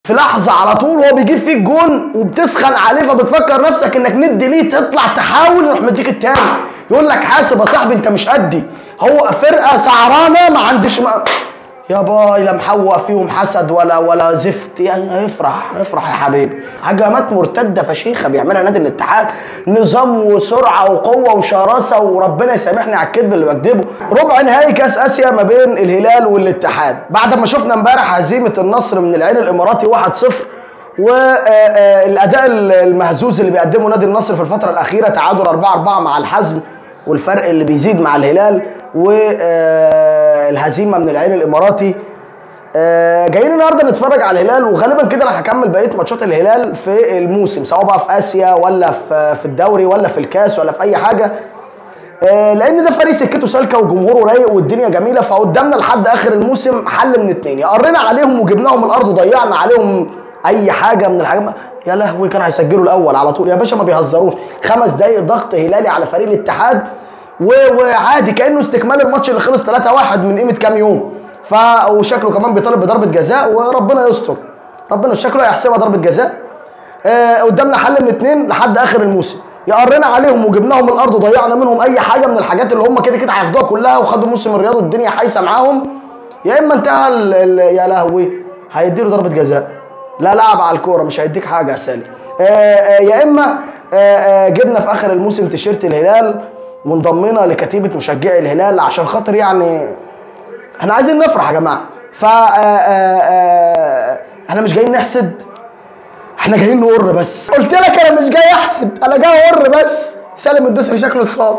في لحظه على طول هو بيجيب فيك جون وبتسخن عليه فبتفكر نفسك انك ندي ليه تطلع تحاول يروح مديك التاني يقول لك حاسب يا صاحبي انت مش قدي هو فرقه سعرانه ما عندش ما يا باي لا محوق فيهم حسد ولا ولا زفت يعني افرح افرح يا حبيبي هجمات مرتده فشيخه بيعملها نادي الاتحاد نظام وسرعه وقوه وشراسه وربنا يسامحني على الكذب اللي بكذبه ربع نهائي كاس اسيا ما بين الهلال والاتحاد بعد ما شفنا امبارح هزيمه النصر من العين الاماراتي 1-0 والاداء المهزوز اللي بيقدمه نادي النصر في الفتره الاخيره تعادل 4 4 مع الحزم والفرق اللي بيزيد مع الهلال والهزيمه من العين الاماراتي آه، جايين النهارده نتفرج على الهلال وغالبا كده انا هكمل بقيه ماتشات الهلال في الموسم سواء بقى في اسيا ولا في في الدوري ولا في الكاس ولا في اي حاجه آه، لان ده فريق سكته سالكه وجمهوره رايق والدنيا جميله فقدامنا لحد اخر الموسم حل من اتنين يا قرينا عليهم وجبناهم الارض وضيعنا عليهم اي حاجه من الحاجات يا لهوي كانوا هيسجلوا الاول على طول يا باشا ما بيهزروش خمس دقايق ضغط هلالي على فريق الاتحاد و- وعادي كانه استكمال الماتش اللي خلص 3-1 من قيمه كام يوم ف وشكله كمان بيطالب بضربه جزاء وربنا يستر ربنا شكله هيحسبها ضربه جزاء آه قدامنا حل من اتنين لحد اخر الموسم يا قرينا عليهم وجبناهم الارض وضيعنا منهم اي حاجه من الحاجات اللي هم كده كده هياخدوها كلها وخدوا موسم الرياض والدنيا حايسه معاهم يا اما انتهى ال- ال- يا لهوي هيديله ضربه جزاء لا لعب على الكوره مش هيديك حاجه يا سالم آه آه يا اما آه آه جبنا في اخر الموسم تيشيرت الهلال وانضمينا لكتيبه مشجعي الهلال عشان خاطر يعني احنا عايزين نفرح يا جماعه ف آه، آه، آه، احنا مش جايين نحسد احنا جايين نقر بس قلت لك انا مش جاي احسد انا جاي اقر بس سالم الدوسري شكله اتصاب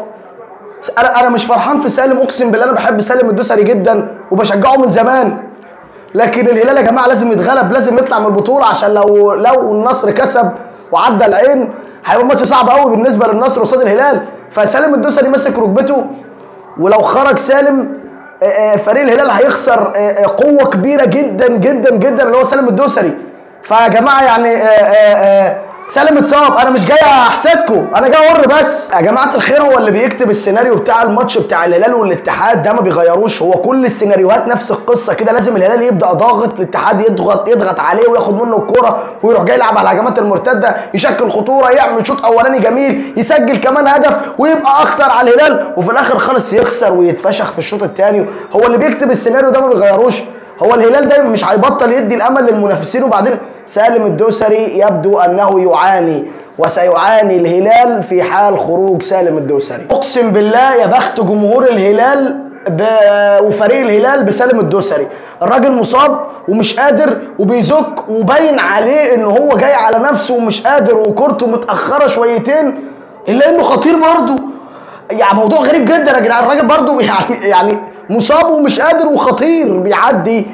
انا انا مش فرحان في سالم اقسم بالله انا بحب سالم الدوسري جدا وبشجعه من زمان لكن الهلال يا جماعه لازم يتغلب لازم يطلع من البطوله عشان لو لو النصر كسب وعدى العين هيبقى ماتش صعب قوي بالنسبه للنصر قصاد الهلال فسالم الدوسري ماسك ركبته ولو خرج سالم آه، آه، فريق الهلال هيخسر آه، آه، قوه كبيره جدا جدا جدا اللي هو سالم الدوسري فيا جماعه يعني آه، آه، آه، سالم اتصاب انا مش جاي احسدكم انا جاي اقر بس يا جماعه الخير هو اللي بيكتب السيناريو بتاع الماتش بتاع الهلال والاتحاد ده ما بيغيروش هو كل السيناريوهات نفس القصه كده لازم الهلال يبدا ضاغط الاتحاد يضغط يضغط عليه وياخد منه الكوره ويروح جاي يلعب على الهجمات المرتده يشكل خطوره يعمل شوط اولاني جميل يسجل كمان هدف ويبقى اخطر على الهلال وفي الاخر خالص يخسر ويتفشخ في الشوط الثاني هو اللي بيكتب السيناريو ده ما بيغيروش هو الهلال دايما مش هيبطل يدي الامل للمنافسين وبعدين سالم الدوسري يبدو انه يعاني وسيعاني الهلال في حال خروج سالم الدوسري اقسم بالله يا بخت جمهور الهلال ب... وفريق الهلال بسالم الدوسري الراجل مصاب ومش قادر وبيزك وباين عليه ان هو جاي على نفسه ومش قادر وكورته متاخره شويتين الا انه خطير برضه يعني موضوع غريب جدا يا جدعان الراجل برضه يعني يعني مصاب ومش قادر وخطير بيعدي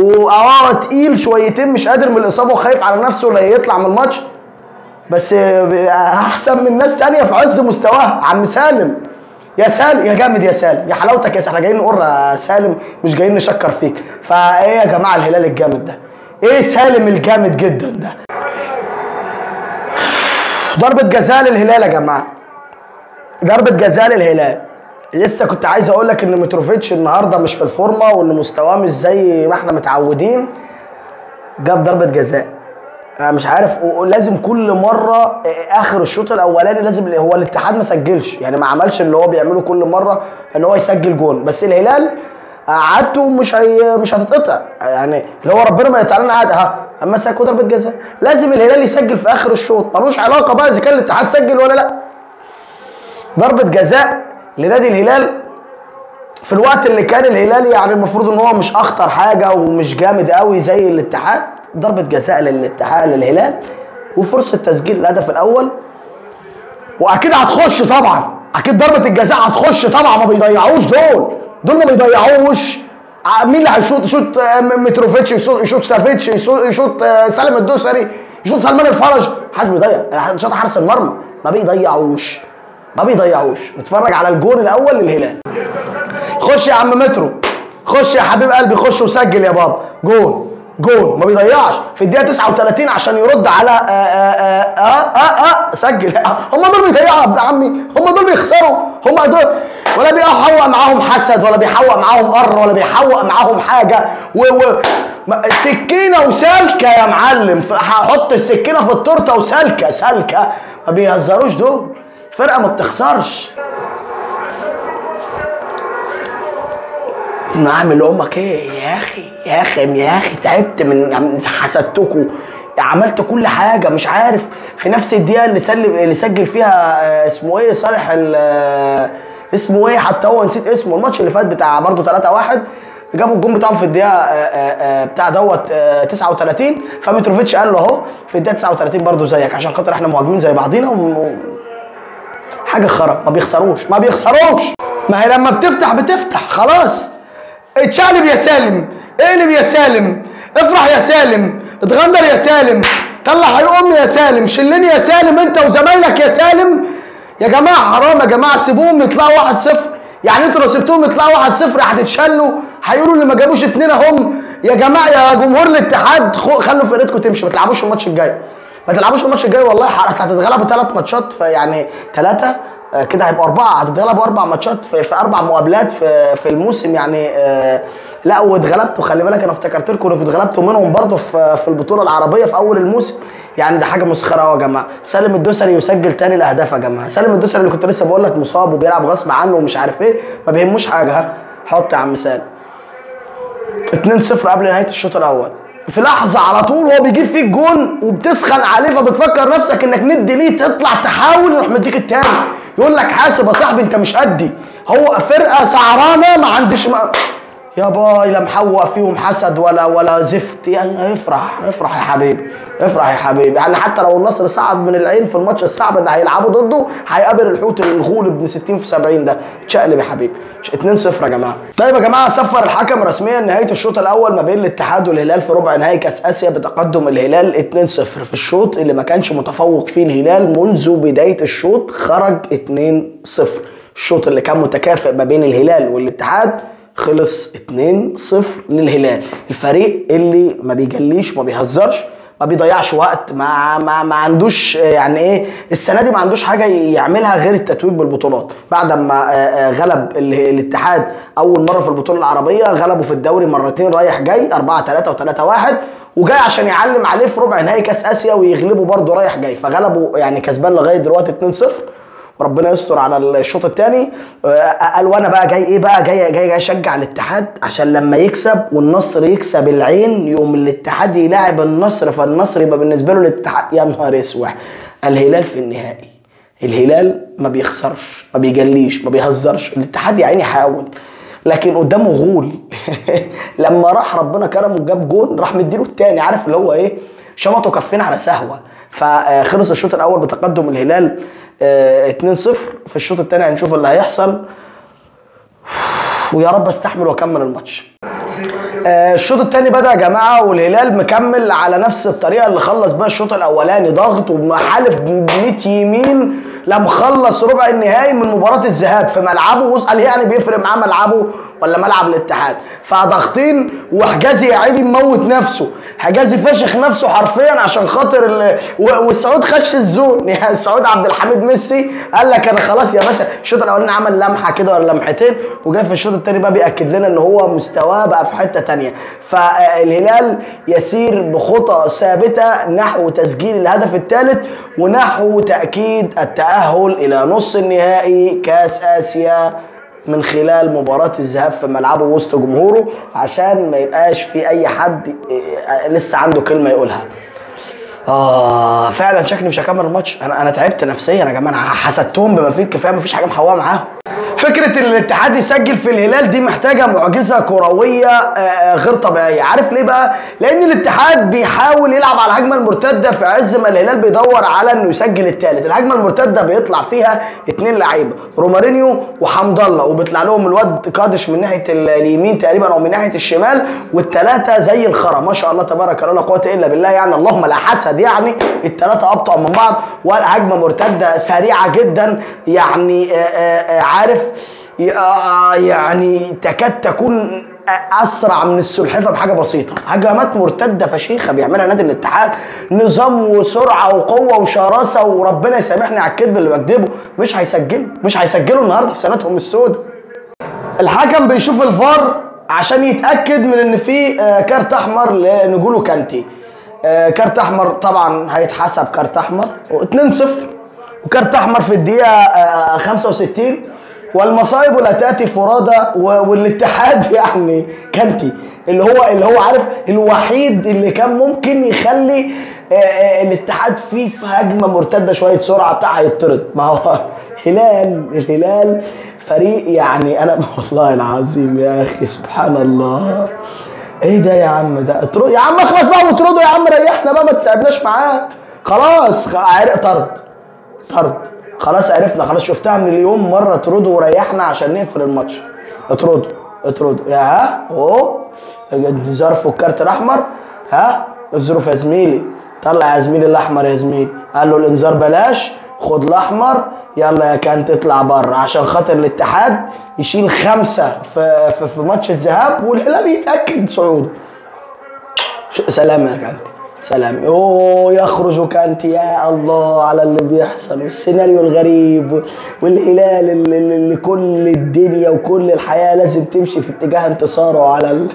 واه تقيل شويتين مش قادر من الاصابه وخايف على نفسه لا يطلع من الماتش بس احسن من ناس تانية في عز مستواها عم سالم يا سالم يا جامد يا سالم يا حلاوتك يا سالم احنا جايين نقر يا سالم مش جايين نشكر فيك فايه يا جماعه الهلال الجامد ده ايه سالم الجامد جدا ده ضربة جزاء للهلال يا جماعه ضربة جزاء للهلال لسه كنت عايز اقول لك ان متروفيتش النهارده مش في الفورمه وان مستواه مش زي ما احنا متعودين جاب ضربة جزاء انا مش عارف لازم كل مره اخر الشوط الاولاني لازم هو الاتحاد ما سجلش يعني ما عملش اللي هو بيعمله كل مره ان هو يسجل جون بس الهلال قعدته مش هي مش هتتقطع يعني اللي هو ربنا ما يقطع لنا قعد ها اما سكوا ضربه جزاء لازم الهلال يسجل في اخر الشوط ملوش علاقه بقى اذا كان الاتحاد سجل ولا لا ضربه جزاء لنادي الهلال في الوقت اللي كان الهلال يعني المفروض ان هو مش اخطر حاجه ومش جامد قوي زي الاتحاد ضربه جزاء للاتحاد للهلال وفرصه تسجيل الهدف الاول واكيد هتخش طبعا اكيد ضربه الجزاء هتخش طبعا ما بيضيعوش دول دول ما بيضيعوش مين اللي هيشوط يشوط متروفيتش يشوط يشوط سافيتش يشوط يشوط سالم الدوسري يشوط سلمان الفرج محدش بيضيع شاط حارس المرمى ما بيضيعوش ما بيضيعوش نتفرج على الجون الاول للهلال خش يا عم مترو خش يا حبيب قلبي خش وسجل يا بابا جون جون ما بيضيعش في الدقيقه 39 عشان يرد على آآ آآ آآ آآ آآ سجل هم دول بيضيعوا يا عمي هم دول بيخسروا هم دول ولا بيحوق معاهم حسد ولا بيحوق معاهم قر ولا بيحوق معاهم حاجه و, و ما- سكينه وسلكه يا معلم ف- هحط السكينه في التورته وسلكه سلكه ما بيهزروش دول فرقه ما بتخسرش نعمل امك ايه يا اخي يا اخي يا اخي تعبت من من حسدتكم عملت كل حاجه مش عارف في نفس الدقيقه اللي سلم اللي سجل فيها آه، اسمه ايه صالح ال- آه، اسمه ايه حتى هو نسيت اسمه الماتش اللي فات بتاع برضه 3 1 جابوا الجون بتاعهم في الدقيقه آه، آه، آه، بتاع دوت آه، 39 فمتروفيتش قال له اهو في الدقيقه 39 برضه زيك عشان خاطر احنا مهاجمين زي بعضينا و- حاجه خرا ما بيخسروش ما بيخسروش ما هي لما بتفتح بتفتح خلاص اتشقلب يا سالم اقلب يا سالم افرح يا سالم اتغندر يا سالم طلع الام يا سالم شلني يا سالم انت وزمايلك يا سالم يا جماعه حرام يا جماعه سيبوهم يطلعوا 1-0 يعني انتوا لو سبتوهم يطلعوا 1-0 هتتشلوا هيقولوا اللي ما جابوش اتنين اهم يا جماعه يا جمهور الاتحاد خو- خلوا فرقتكم تمشي ما تلعبوش الماتش الجاي ما تلعبوش الماتش الجاي والله حرس هتتغلبوا ثلاث ماتشات في يعني ثلاثه آه، كده هيبقوا اربعه هتتغلبوا اربع ماتشات في, في اربع مقابلات في في الموسم يعني آه، لا واتغلبتوا خلي بالك انا افتكرت لكم انكم اتغلبتوا منهم برضه في في البطوله العربيه في اول الموسم يعني ده حاجه مسخره قوي يا جماعه سالم الدوسري يسجل تاني الاهداف يا جماعه سالم الدوسري اللي كنت لسه بقول لك مصاب وبيلعب غصب عنه ومش عارف ايه ما بيهموش حاجه ها حط يا عم سالم 2-0 قبل نهايه الشوط الاول في لحظه على طول هو بيجيب فيك جون وبتسخن عليه فبتفكر نفسك انك ندي ليه تطلع تحاول يروح مديك التاني يقول لك حاسب يا صاحبي انت مش قدي هو فرقه سعرانه ما عندش ما يا باي لا محوق فيهم حسد ولا ولا زفت يعني افرح افرح يا حبيبي افرح يا حبيبي يعني حتى لو النصر صعد من العين في الماتش الصعب اللي هيلعبوا ضده هيقابل الحوت الغول ابن 60 في 70 ده تشقلب يا حبيبي 2-0 يا جماعه طيب يا جماعه صفر الحكم رسميا نهايه الشوط الاول ما بين الاتحاد والهلال في ربع نهائي كاس اسيا بتقدم الهلال 2-0 في الشوط اللي ما كانش متفوق فيه الهلال منذ بدايه الشوط خرج 2-0 الشوط اللي كان متكافئ ما بين الهلال والاتحاد خلص 2-0 للهلال الفريق اللي ما بيجليش ما بيهزرش ما بيضيعش وقت ما ما ما عندوش آه، يعني ايه السنه دي ما عندوش حاجه يعملها غير التتويج بالبطولات بعد ما آه، آه، غلب ال- الاتحاد اول مره في البطوله العربيه غلبوا في الدوري مرتين رايح جاي 4 3 و3 1 وجاي عشان يعلم عليه في ربع نهائي كاس اسيا ويغلبوا برضه رايح جاي فغلبوا يعني كسبان لغايه دلوقتي 2-0 وربنا يستر على الشوط الثاني قال وانا بقى جاي ايه بقى جاي جاي جاي اشجع الاتحاد عشان لما يكسب والنصر يكسب العين يقوم الاتحاد يلاعب النصر فالنصر يبقى بالنسبه له الاتحاد يا نهار اسوح الهلال في النهائي الهلال ما بيخسرش ما بيجليش ما بيهزرش الاتحاد يا عيني حاول لكن قدامه غول لما راح ربنا كرمه وجاب جون راح مديله التاني عارف اللي هو ايه شمطوا كفين على سهوه فخلص الشوط الاول بتقدم الهلال آه، 2-0 في الشوط الثاني هنشوف اللي هيحصل ويا رب استحمل واكمل الماتش آه، الشوط الثاني بدا يا جماعه والهلال مكمل على نفس الطريقه اللي خلص بيها الشوط الاولاني ضغط ومحالف ب 100 يمين لم خلص ربع النهائي من مباراه الذهاب في ملعبه واسال يعني بيفرق معاه ملعبه ولا ملعب الاتحاد فضاغطين وحجازي يا عيني مموت نفسه حجازي فشخ نفسه حرفيا عشان خاطر ال... و- والسعود خش الزون يعني السعود عبد الحميد ميسي قال لك انا خلاص يا باشا الشوط الاولاني عمل لمحه كده ولا لمحتين وجاي في الشوط الثاني بقى بياكد لنا ان هو مستواه بقى في حته تانية فالهلال يسير بخطى ثابته نحو تسجيل الهدف الثالث ونحو تاكيد التاهل الى نص النهائي كاس اسيا من خلال مباراة الذهاب في ملعبه وسط جمهوره عشان ما يبقاش في أي حد إيه، لسه عنده كلمة يقولها. آه فعلا شكلي مش هكمل الماتش أنا أنا تعبت نفسيا يا جماعة أنا حسدتهم بما فيه الكفاية مفيش حاجة محوقة معاهم. فكرة إن الاتحاد يسجل في الهلال دي محتاجة معجزة كروية آه، غير طبيعية، عارف ليه بقى؟ لأن الاتحاد بيحاول يلعب على الهجمة المرتدة في عز ما الهلال بيدور على إنه يسجل الثالث، الهجمة المرتدة بيطلع فيها اتنين لعيبة، رومارينيو وحمد الله وبيطلع لهم الواد قادش من ناحية ال- اليمين تقريبا أو من ناحية الشمال والثلاثة زي الخرا، ما شاء الله تبارك الله لا قوة إلا بالله يعني اللهم لا حسد يعني الثلاثة أبطأ من بعض وهجمة مرتدة سريعة جدا يعني آه، آه، آه، عارف آه، يعني تكاد تكون اسرع من السلحفه بحاجه بسيطه هجمات مرتده فشيخه بيعملها نادي الاتحاد نظام وسرعه وقوه وشراسه وربنا يسامحني على الكذب اللي بكذبه مش هيسجلوا مش هيسجلوا النهارده في سنتهم السوداء الحكم بيشوف الفار عشان يتاكد من ان في آه، كارت احمر لنجولو كانتي آه، كارت احمر طبعا هيتحسب كارت احمر 2-0 وكارت احمر في الدقيقه آه، 65 والمصايب لا تاتي فرادى و- والاتحاد يعني كانتي اللي هو اللي هو عارف الوحيد اللي كان ممكن يخلي آه، آه، الاتحاد فيه في هجمه مرتده شويه سرعه بتاع هيطرد ما هو هلال الهلال فريق يعني انا والله العظيم يا اخي سبحان الله ايه ده يا عم ده اطرد يا عم اخلص بقى واطرده يا عم ريحنا بقى ما تتعبناش معاه خلاص خ- عرق طرد طرد خلاص عرفنا خلاص شفتها من اليوم مره اطرده وريحنا عشان نقفل الماتش اطرده اطرده يا ها اهو ظرفه الكارت الاحمر ها الظروف يا زميلي طلع يا زميلي الاحمر يا زميلي قال له الانذار بلاش خد الاحمر يلا يا كان تطلع بره عشان خاطر الاتحاد يشيل خمسه في في, في ماتش الذهاب والهلال يتاكد صعوده ش- سلام يا كانتي سلام اوه يخرج كانتي يا الله على اللي بيحصل والسيناريو الغريب والهلال اللي, اللي اللي كل الدنيا وكل الحياه لازم تمشي في اتجاه انتصاره على ال...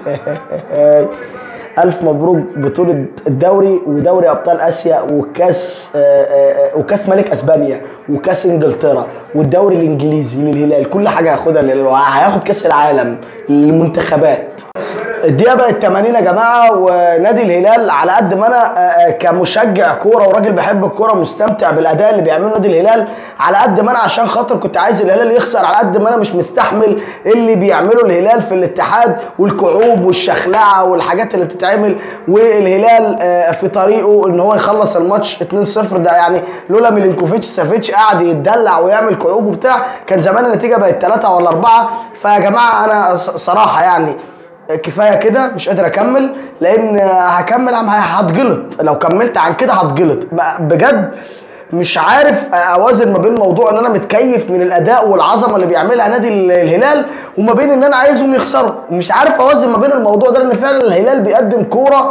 الف مبروك بطوله الدوري ودوري ابطال اسيا وكاس آه، آه، آه، وكاس ملك اسبانيا وكاس انجلترا والدوري الانجليزي للهلال كل حاجه هياخدها للهلال وهياخد كاس العالم للمنتخبات الدقيقه بقت 80 يا جماعه ونادي الهلال على قد ما انا آه، آه، كمشجع كوره وراجل بحب الكوره مستمتع بالاداء اللي بيعمله نادي الهلال على قد ما انا عشان خاطر كنت عايز الهلال يخسر على قد ما انا مش مستحمل اللي بيعمله الهلال في الاتحاد والكعوب والشخلعه والحاجات اللي بتتعمل والهلال آه، في طريقه ان هو يخلص الماتش 2-0 ده يعني لولا ميلينكوفيتش سافيتش قاعد يتدلع ويعمل كعوب وبتاع كان زمان النتيجه بقت 3 ولا 4 فيا جماعه انا ص- صراحه يعني كفايه كده مش قادر اكمل لان هكمل عم هتجلط لو كملت عن كده هتجلط ما- بجد مش عارف اوازن ما بين موضوع ان انا متكيف من الاداء والعظمه اللي بيعملها نادي ال- الهلال وما بين ان انا عايزهم يخسروا مش عارف اوازن ما بين الموضوع ده لان فعلا الهلال بيقدم كوره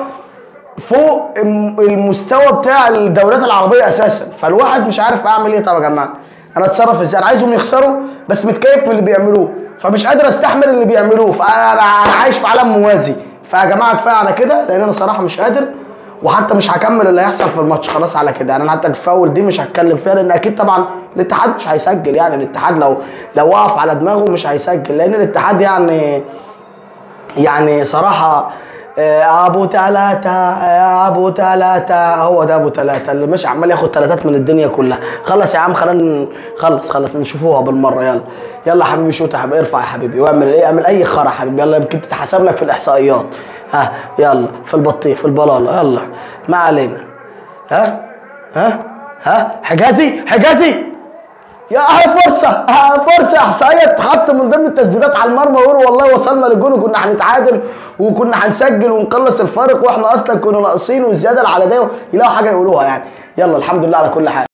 فوق الم- المستوى بتاع الدوريات العربيه اساسا فالواحد مش عارف اعمل ايه طب يا جماعه انا اتصرف ازاي انا عايزهم يخسروا بس متكيف من اللي بيعملوه فمش قادر استحمل اللي بيعملوه فانا انا أنا عايش في عالم موازي فيا جماعه كفايه على كده لان انا صراحه مش قادر وحتى مش هكمل اللي هيحصل في الماتش خلاص على كده يعني انا حتى الفاول دي مش هتكلم فيها لان اكيد طبعا الاتحاد مش هيسجل يعني الاتحاد لو لو وقف على دماغه مش هيسجل لان الاتحاد يعني يعني صراحة آه، ابو تلاتة يا ابو تلاتة هو ده ابو تلاتة اللي مش عمال ياخد تلاتات من الدنيا كلها خلص يا عم خلينا خلص خلص نشوفوها بالمرة يلا يلا يا حبيبي شوت يا حبيبي ارفع يا حبيبي واعمل ايه اعمل اي خرا يا حبيبي يلا يمكن تتحسب لك في الاحصائيات ها يلا في البطيخ في البلالة يلا ما علينا ها ها ها حجازي حجازي يا اهي فرصه اهي فرصه احصائيه تتحط من ضمن التسديدات على المرمى ويقولوا والله وصلنا للجون وكنا هنتعادل وكنا هنسجل ونقلص الفارق واحنا اصلا كنا ناقصين والزياده العدديه يلاقوا حاجه يقولوها يعني يلا الحمد لله على كل حال